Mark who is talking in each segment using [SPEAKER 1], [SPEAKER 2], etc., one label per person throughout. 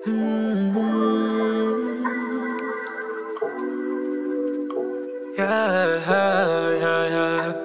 [SPEAKER 1] Yeah, yeah, yeah.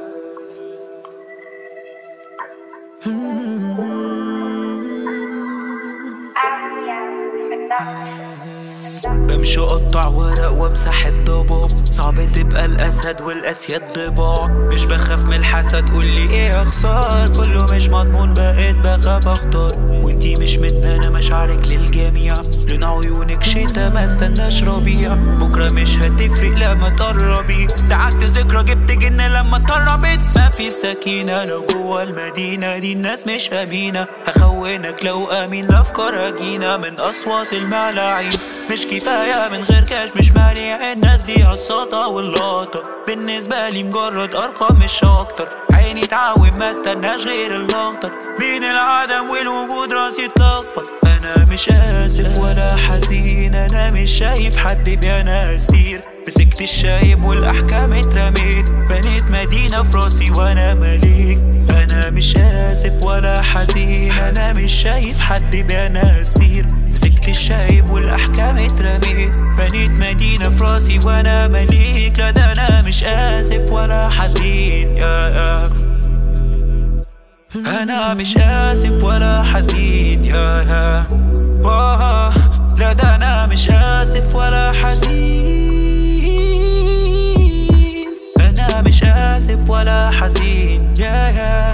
[SPEAKER 1] بمشي اقطع ورق وامسح الضباب صعب تبقى الاسد والاسياد ضباع مش بخاف من الحسد قولي ايه اخسر كله مش مضمون بقيت بخاف اختار وانتي مش من انا مشاعرك للجميع لون عيونك شتا ما استناش ربيع بكره مش هتفرق لما تقربي دعكت ذكرى جبت جن لما تقربت ما في سكينه لو جوه المدينه دي الناس مش امينه هخونك لو امين الافكار هجينه من اصوات الملاعين مش كفايه من غير كاش مش مالي الناس دي عالساطة واللاطة بالنسبة لي مجرد ارقام مش اكتر عيني تعود ما استناش غير الاخضر بين العدم والوجود راسي اتلخبط انا مش اسف ولا حزين انا مش شايف حد بيناسير مسكت الشايب والاحكام اترميت بنيت مدينة في راسي وانا مليك انا مش اسف ولا حزين انا مش شايف حد بيناسير مسكت الشايب والاحكام اترميت بنيت مدينة في راسي وانا مليك لا ده انا مش اسف ولا حزين يا يا انا مش اسف ولا حزين يا يا واه لا ده انا مش اسف ولا حزين انا مش اسف ولا حزين يا يا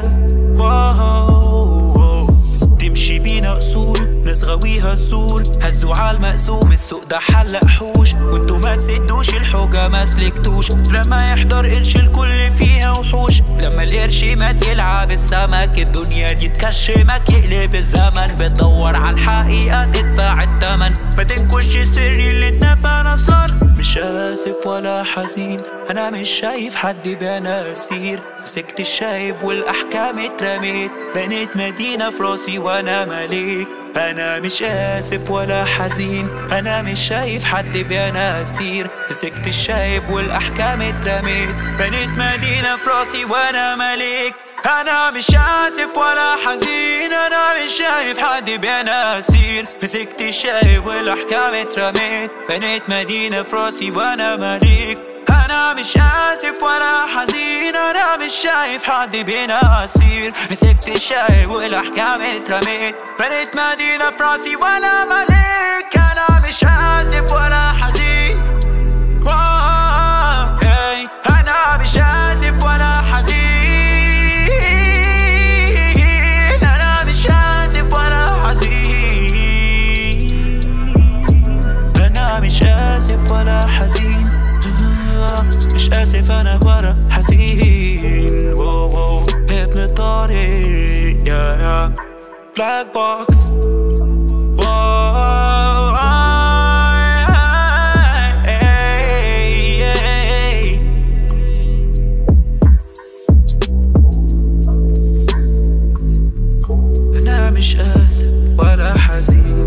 [SPEAKER 1] واو تمشي بينا اصول ناس غاويها السور هزوا على المقسوم السوق ده حلق حوش وانتوا ما تسدوش الحوجة ما سلكتوش لما يحضر قرش الكل فيها وحوش لما القرش مات يلعب السمك الدنيا دي تكشمك يقلب الزمن بتدور على الحقيقة تدفع التمن ما تنكش السر اللي اتنبى نصر مش اسف ولا حزين انا مش شايف حد بناسير مسكت الشايب والاحكام اترميت بنيت مدينة في راسي وانا مليك انا مش اسف ولا حزين انا مش شايف حد بيناسير مسكت الشايب والاحكام اترميت بنيت مدينة في راسي وانا مليك انا مش اسف ولا حزين انا مش شايف حد بيناسير مسكت الشايب والاحكام اترميت بنيت مدينة في راسي وانا مليك انا مش اسف ولا حزين انا مش شايف حد بيناسير مسكت الشايب والاحكام اترميت بنيت مدينة في راسي وانا ملك انا مش اسف ولا حزين واو، هاي، انا مش اسف ولا حزين انا مش اسف ولا حزين انا مش اسف ولا حزين مش اسف انا برا حزين واو واو ابن الطريق يا يا بلاك بوكس واو آي، آي، آي. انا مش اسف ولا حزين